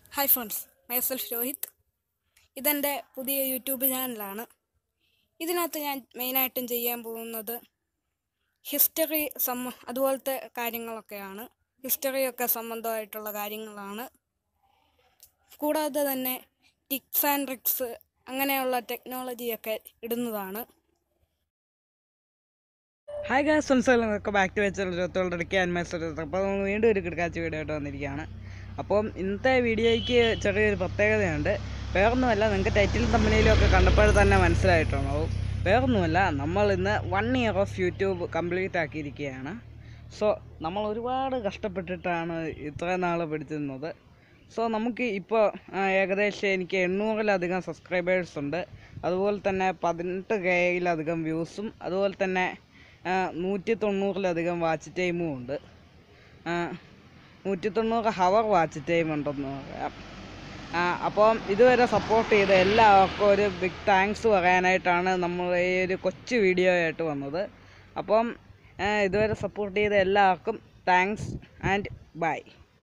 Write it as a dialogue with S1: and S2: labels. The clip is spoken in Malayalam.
S1: ഹായ് ഫ്രണ്ട്സ് മൈസെൽഫ് രോഹിത് ഇതെൻ്റെ പുതിയ യൂട്യൂബ് ചാനലാണ് ഇതിനകത്ത് ഞാൻ മെയിനായിട്ടും ചെയ്യാൻ പോകുന്നത് ഹിസ്റ്ററി സംബ അതുപോലത്തെ കാര്യങ്ങളൊക്കെയാണ് ഹിസ്റ്ററിയൊക്കെ സംബന്ധമായിട്ടുള്ള കാര്യങ്ങളാണ് കൂടാതെ തന്നെ ടിക്സ് ആൻഡ് ട്രിക്സ് അങ്ങനെയുള്ള ടെക്നോളജിയൊക്കെ ഇടുന്നതാണ്
S2: ഹായ് ഗാസ് ഫ്രണ്ട്സുകളൊക്കെ ബാക്ക് ടു വെച്ചുള്ള ഇരുപത്തോളരയ്ക്ക് അന്മേശ്വര അപ്പോൾ നമ്മൾ വീണ്ടും ഒരു കിടക്കാച്ച വീഡിയോ ആയിട്ട് വന്നിരിക്കുകയാണ് അപ്പം ഇന്നത്തെ വീഡിയോയ്ക്ക് ചെറിയൊരു പ്രത്യേകതയുണ്ട് വേറൊന്നുമല്ല നിങ്ങൾക്ക് ടൈറ്റിൽ തമ്മിലും ഒക്കെ കണ്ടപ്പോൾ തന്നെ മനസ്സിലായിട്ടുണ്ടാവും വേറൊന്നുമല്ല നമ്മൾ ഇന്ന് one year of YouTube complete ആക്കിയിരിക്കുകയാണ് സോ നമ്മൾ ഒരുപാട് കഷ്ടപ്പെട്ടിട്ടാണ് ഇത്രയും നാൾ പിടിച്ചിരുന്നത് സോ നമുക്ക് ഇപ്പോൾ ഏകദേശം എനിക്ക് എണ്ണൂറിലധികം സബ്സ്ക്രൈബേഴ്സ് ഉണ്ട് അതുപോലെ തന്നെ പതിനെട്ട് കെയിലധികം വ്യൂസും അതുപോലെ തന്നെ ആ, നൂറ്റി തൊണ്ണൂറിലധികം വാച്ച് ടൈമും ഉണ്ട് ആ, നൂറ്റി തൊണ്ണൂറ് ഹവർ വാച്ച് ടൈം ഉണ്ടെന്ന് പറയാം ആ, അപ്പം ഇതുവരെ സപ്പോർട്ട് ചെയ്ത എല്ലാവർക്കും ഒരു ബിഗ് താങ്ക്സ് പറയാനായിട്ടാണ് നമ്മൾ ഈ ഒരു കൊച്ചു വീഡിയോ ആയിട്ട് വന്നത് അപ്പം ആ, ഇതുവരെ സപ്പോർട്ട് ചെയ്ത എല്ലാവർക്കും താങ്ക്സ് ആൻഡ് ബൈ